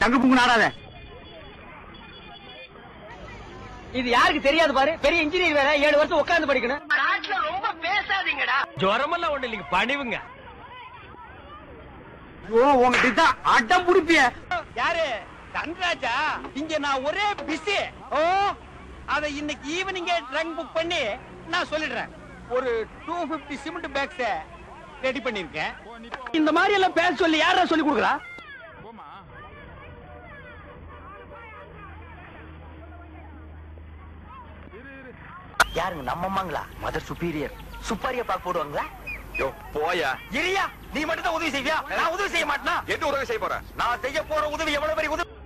தங்கு புங்கு நாடாத இது யாருக்கு தெரியாது பாரு பெரிய இன்ஜினியர் வேற ஏழு வருஷம் உட்கார்ந்து படிக்கணும் ஜுரமெல்லாம் ஒண்ணு இல்லைங்க பணிவுங்க ஓ உங்ககிட்ட தான் அடம் புடிப்பிய யாரு தன்ராஜா இங்க நான் ஒரே பிஸி ஓ அத இன்னைக்கு ஈவினிங்கே ட்ரங்க் புக் பண்ணி நான் சொல்லிடுறேன் ஒரு two fifty cement bags ready பண்ணிருக்கேன் இந்த மாதிரி எல்லாம் பேச சொல்லி யாரா சொல்லி கொடுக்குறா யாருங்க நம்ம அம்மாங்களா மதர் சுப்பீரியர் சுப்பாரிய பாக்க போடுவாங்களா யோ போயா இரியா நீ மட்டும் தான் உதவி செய்வியா நான் உதவி செய்ய மாட்டேனா என்ன உதவி செய்ய போற நான் செய்ய போற உதவி எவ்வளவு பெரிய உதவி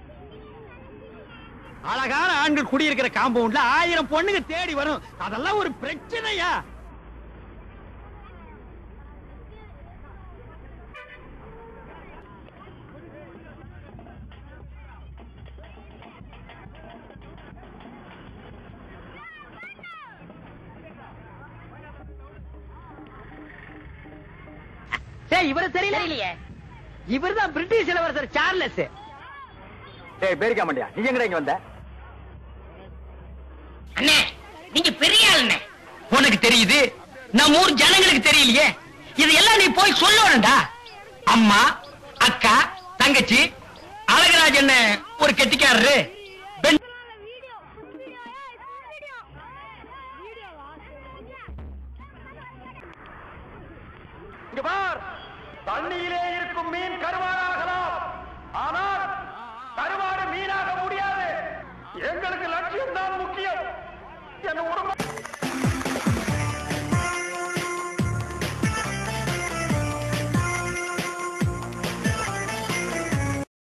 அழகான ஆண்கள் குடியிருக்கிற காம்பவுண்ட்ல ஆயிரம் பொண்ணுங்க தேடி வரும் அதெல்லாம் ஒரு பிரச்சனையா டேய் இவரு தெரியல இவர்தான் பிரிட்டிஷ் இளவரசர் சார்லஸ் டேய் பேரிக்கா மாட்டியா நீ எங்கடா இங்க வந்த அண்ணே நீங்க பெரிய ஆளுண்ணே உனக்கு தெரியுது நம்ம ஊர் ஜனங்களுக்கு தெரியலையே இதெல்லாம் நீ போய் சொல்லணும்டா அம்மா அக்கா தங்கச்சி அழகராஜன் ஒரு கெட்டிக்காரரு பெண் இங்க பார் தண்ணியிலே இருக்கும் மீன் கருவாடாகலாம் ஆனால் கருவாடு மீனாக முடியாது எங்களுக்கு லட்சியம் தான் முக்கியம் என் உடம்பு